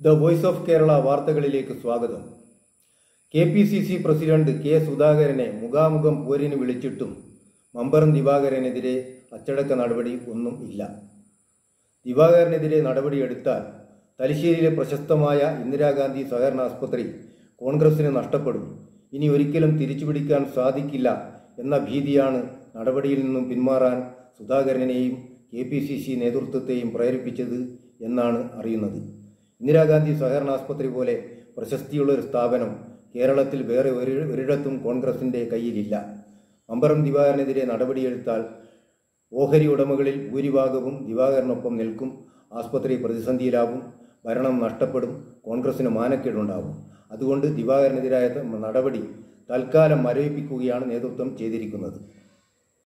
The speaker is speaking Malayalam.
ദ വോയിസ് ഓഫ് കേരള വാർത്തകളിലേക്ക് സ്വാഗതം K P C C president K സുധാകരനെ മുഖാമുഖം പോരിന് വിളിച്ചിട്ടും മമ്പറം ദിവാകരനെതിരെ അച്ചടക്ക നടപടി ഒന്നും ഇല്ല ദിവാകരനെതിരെ നടപടിയെടുത്താൽ തലശ്ശേരിയിലെ പ്രശസ്തമായ ഇന്ദിരാഗാന്ധി സഹകരണ ആസ്പത്രി കോൺഗ്രസിന് നഷ്ടപ്പെടും ഇനി ഒരിക്കലും തിരിച്ചുപിടിക്കാൻ സാധിക്കില്ല എന്ന ഭീതിയാണ് നടപടിയിൽ നിന്നും പിന്മാറാൻ സുധാകരനെയും കെ പി സി സി നേതൃത്വത്തെയും പ്രേരിപ്പിച്ചത് എന്നാണ് അറിയുന്നത് ഇന്ദിരാഗാന്ധി സഹകരണ ആസ്പത്രി പോലെ പ്രശസ്തിയുള്ള ഒരു സ്ഥാപനം കേരളത്തിൽ വേറെ ഒരു ഒരിടത്തും കോൺഗ്രസിന്റെ കയ്യിലില്ല മമ്പറം ദിവാകരനെതിരെ നടപടിയെടുത്താൽ ഓഹരി ഉടമകളിൽ ഭൂരിഭാഗവും ദിവാകരനൊപ്പം നിൽക്കും ആസ്പത്രി പ്രതിസന്ധിയിലാവും ഭരണം നഷ്ടപ്പെടും കോൺഗ്രസിന് മാനക്കേടുണ്ടാവും അതുകൊണ്ട് ദിവാകരനെതിരായ നടപടി തൽക്കാലം മരവിപ്പിക്കുകയാണ് നേതൃത്വം ചെയ്തിരിക്കുന്നത്